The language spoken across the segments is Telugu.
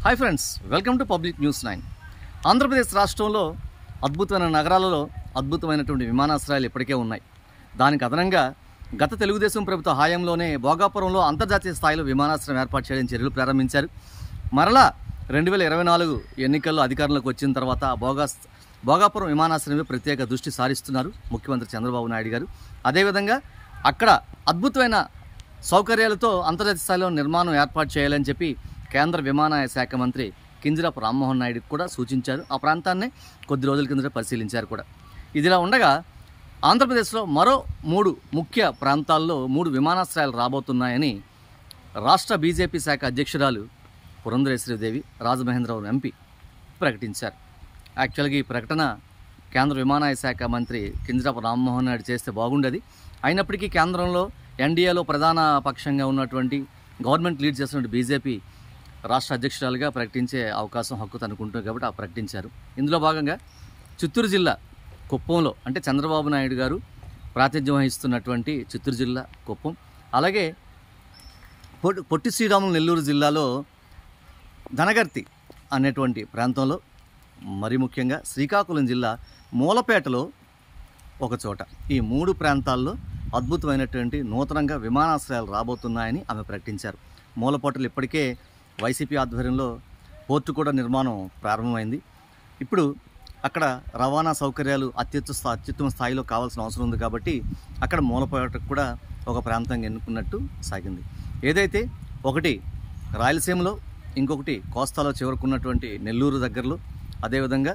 hi friends welcome to public news nine Andhra Pradesh రాష్ట్రంలో అద్భుతమైన నగరాలలో అద్భుతమైనటువంటి విమానాశ్రయాలు ఇప్పటికే ఉన్నాయి దానికి అదనంగా గత తెలుగుదేశం ప్రభుత్వ హయాంలోనే భోగాపురంలో అంతర్జాతీయ స్థాయిలో విమానాశ్రయం ఏర్పాటు చేయడం చర్యలు ప్రారంభించారు మరలా రెండు వేల ఇరవై నాలుగు ఎన్నికల్లో అధికారంలోకి వచ్చిన తర్వాత భోగా భోగాపురం విమానాశ్రయమే ప్రత్యేక దృష్టి సారిస్తున్నారు ముఖ్యమంత్రి చంద్రబాబు నాయుడు గారు అదేవిధంగా అక్కడ అద్భుతమైన సౌకర్యాలతో అంతర్జాతీయ స్థాయిలో నిర్మాణం ఏర్పాటు చేయాలని చెప్పి కేంద్ర విమానయాన శాఖ మంత్రి కింజరాపు రామ్మోహన్ నాయుడుకి కూడా సూచించారు ఆ ప్రాంతాన్ని కొద్ది రోజుల కిందట పరిశీలించారు కూడా ఇదిలా ఉండగా ఆంధ్రప్రదేశ్లో మరో మూడు ముఖ్య ప్రాంతాల్లో మూడు విమానాశ్రయాలు రాబోతున్నాయని రాష్ట్ర బీజేపీ శాఖ అధ్యక్షురాలు పురంధరేశ్వరిదేవి రాజమహేంద్రవరం ఎంపీ ప్రకటించారు యాక్చువల్గా ఈ ప్రకటన కేంద్ర విమానయాన శాఖ మంత్రి కింజరాపు రామ్మోహన్ నాయుడు చేస్తే బాగుండేది అయినప్పటికీ కేంద్రంలో ఎన్డీఏలో ప్రధాన పక్షంగా ఉన్నటువంటి గవర్నమెంట్ లీడ్ చేస్తున్న బీజేపీ రాష్ట్ర అధ్యక్షురాలుగా ప్రకటించే అవకాశం హక్కు తనుకుంటుంది కాబట్టి ఆ ప్రకటించారు ఇందులో భాగంగా చిత్తూరు జిల్లా కుప్పంలో అంటే చంద్రబాబు నాయుడు గారు ప్రాతినిధ్యం వహిస్తున్నటువంటి చిత్తూరు జిల్లా కుప్పం అలాగే పొట్టి పొట్టి శ్రీరాములు నెల్లూరు జిల్లాలో ధనగర్తి అనేటువంటి ప్రాంతంలో మరి ముఖ్యంగా శ్రీకాకుళం జిల్లా మూలపేటలో ఒక చోట ఈ మూడు ప్రాంతాల్లో అద్భుతమైనటువంటి నూతనంగా విమానాశ్రయాలు రాబోతున్నాయని ఆమె ప్రకటించారు మూలపేటలు ఇప్పటికే వైసీపీ ఆధ్వర్యంలో పోర్టు కూడా నిర్మాణం ప్రారంభమైంది ఇప్పుడు అక్కడ రవాణా సౌకర్యాలు అత్యుత్త స్థా అత్యుత్తమ స్థాయిలో కావాల్సిన అవసరం ఉంది కాబట్టి అక్కడ మూలపేటకు కూడా ఒక ప్రాంతంగా ఎన్నుకున్నట్టు సాగింది ఏదైతే ఒకటి రాయలసీమలో ఇంకొకటి కోస్తాలో చివరకున్నటువంటి నెల్లూరు దగ్గరలో అదేవిధంగా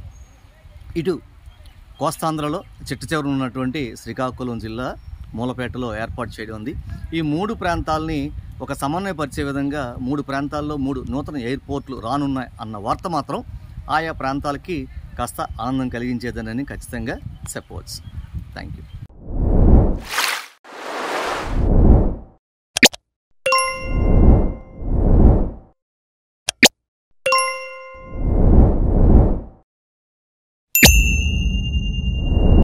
ఇటు కోస్తాంధ్రలో చిట్ట చివర ఉన్నటువంటి శ్రీకాకుళం జిల్లా మూలపేటలో ఏర్పాటు చేయడం ఉంది ఈ మూడు ప్రాంతాలని ఒక సమన్వయపరిచే విధంగా మూడు ప్రాంతాల్లో మూడు నూతన ఎయిర్పోర్ట్లు రానున్నాయి అన్న వార్త మాత్రం ఆయా ప్రాంతాలకి కాస్త ఆనందం కలిగించేదనని ఖచ్చితంగా చెప్పవచ్చు థ్యాంక్ యూ